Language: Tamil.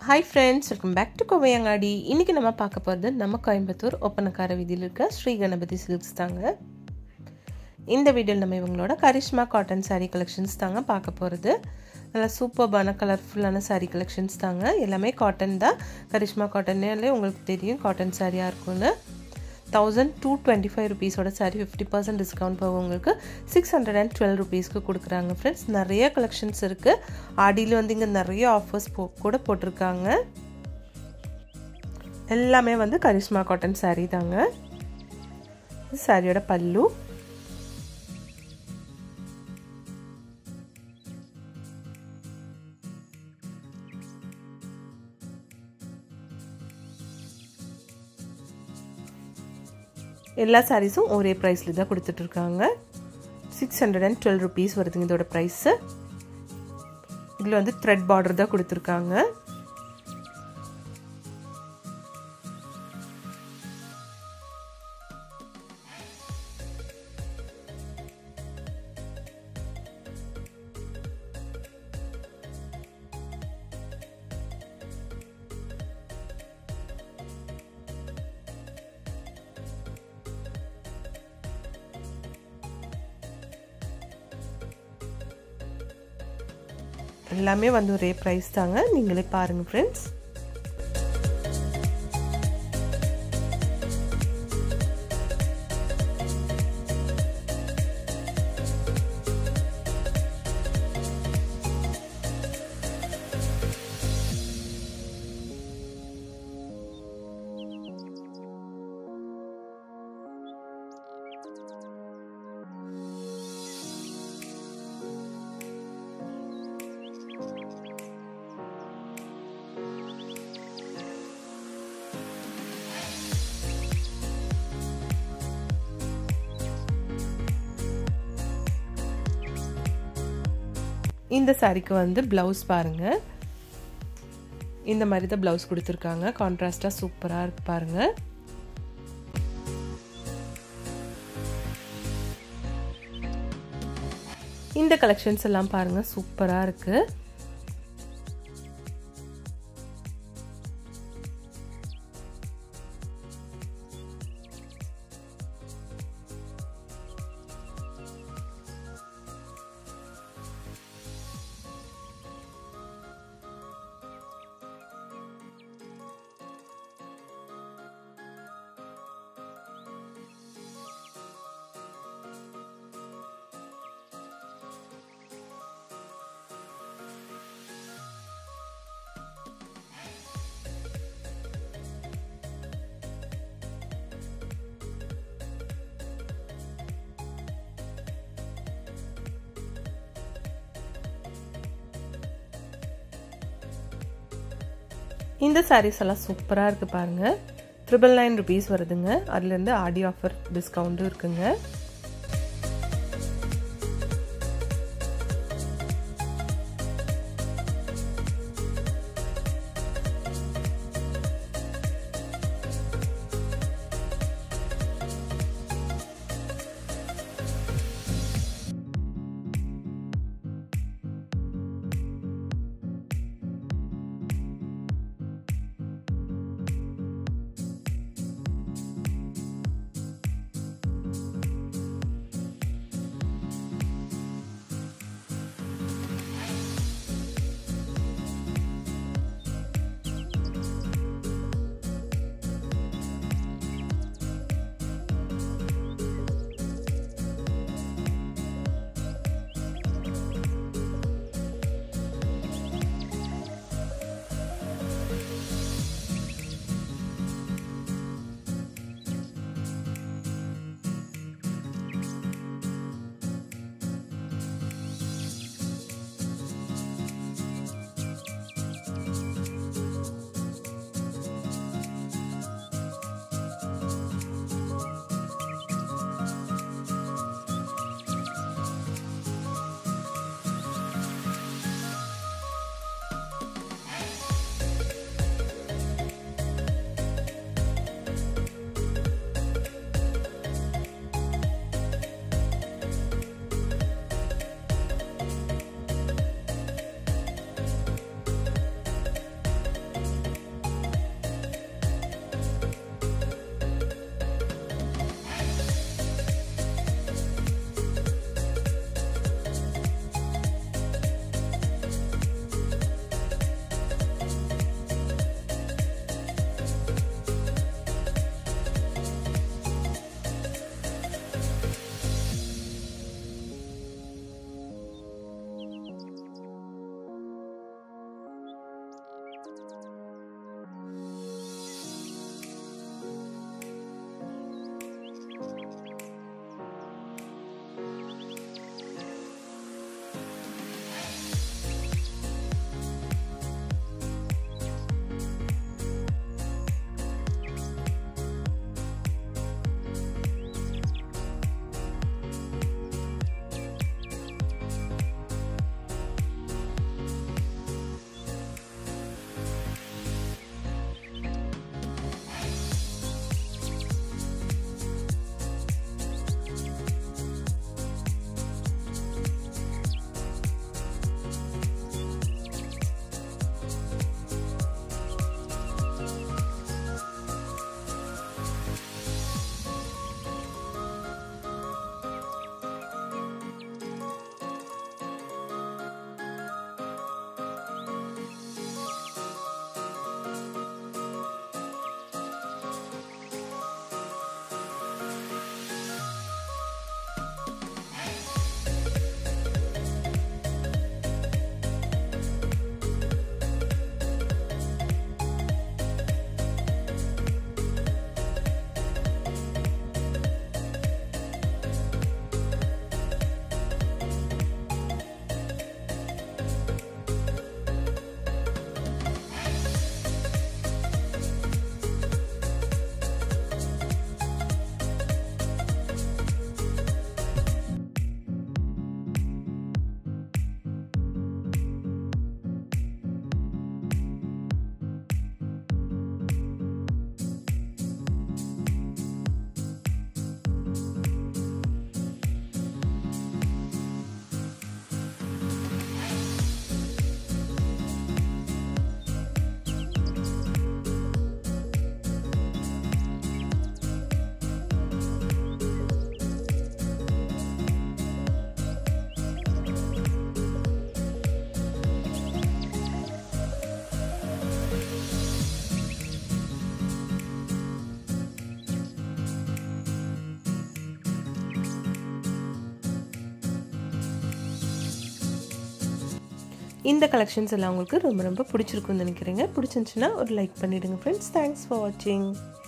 hi friends welcome back to Kovaiyangadi இன்றைக்கி நம்ம பார்க்க போகிறது நம்ம கோயம்புத்தூர் ஒப்பனக்கார வீதியில் இருக்க ஸ்ரீ கணபதி சில்க்ஸ் தாங்க இந்த வீடியோவில் நம்ம இவங்களோட கரிஷ்மா காட்டன் சாரீ கலெக்ஷன்ஸ் தாங்க பார்க்க போகிறது நல்லா சூப்பர்பான கலர்ஃபுல்லான சாரீ கலெக்ஷன்ஸ் தாங்க எல்லாமே காட்டன் தான் கரிஷ்மா காட்டன்னே உங்களுக்கு தெரியும் காட்டன் சாரியாக இருக்கும்னு தௌசண்ட் டூ டுவெண்ட்டி ஃபைவ் ருபீஸோட சாரி ஃபிஃப்டி பர்சன்ட் டிஸ்கவுண்ட் போக உங்களுக்கு சிக்ஸ் ஹண்ட்ரட் அண்ட் டுவெல் ருபீஸ்க்கு கொடுக்குறாங்க ஃப்ரெண்ட்ஸ் நிறைய கலெக்ஷன்ஸ் இருக்குது ஆடியில் வந்து இங்கே நிறைய ஆஃபர்ஸ் போ கூட போட்டிருக்காங்க எல்லாமே வந்து கரிஷ்மா காட்டன் சாரீ தாங்க சாரியோட பல்லு எல்லா சாரீஸும் ஒரே ப்ரைஸில் தான் கொடுத்துட்ருக்காங்க six hundred and twelve rupees வருதுங்க இதோட ப்ரைஸு இதில் வந்து த்ரெட் பார்டர் தான் கொடுத்துருக்காங்க எல்லாமே வந்து ஒரே ப்ரைஸ் தாங்க நீங்களே பாருங்கள் ஃப்ரெண்ட்ஸ் இந்த சாரிக்கு வந்து ப்ளவுஸ் பாருங்கள் இந்த மாதிரி தான் ப்ளவுஸ் கொடுத்துருக்காங்க கான்ட்ராஸ்டாக சூப்பராக இருக்கு பாருங்கள் இந்த கலெக்ஷன்ஸ் எல்லாம் பாருங்கள் சூப்பராக இருக்குது இந்த சாரீஸ் எல்லாம் சூப்பராக இருக்குது பாருங்கள் ட்ரிபிள் நைன் ருபீஸ் வருதுங்க அதுலேருந்து ஆடி ஆஃபர் டிஸ்கவுண்ட்டும் இருக்குங்க இந்த கலெக்ஷன்ஸ் எல்லாம் உங்களுக்கு ரொம்ப ரொம்ப பிடிச்சிருக்குன்னு நினைக்கிறேங்க பிடிச்சிருந்துச்சுன்னா ஒரு லைக் பண்ணிவிடுங்க ஃப்ரெண்ட்ஸ் தேங்க்ஸ் ஃபார் வாட்சிங்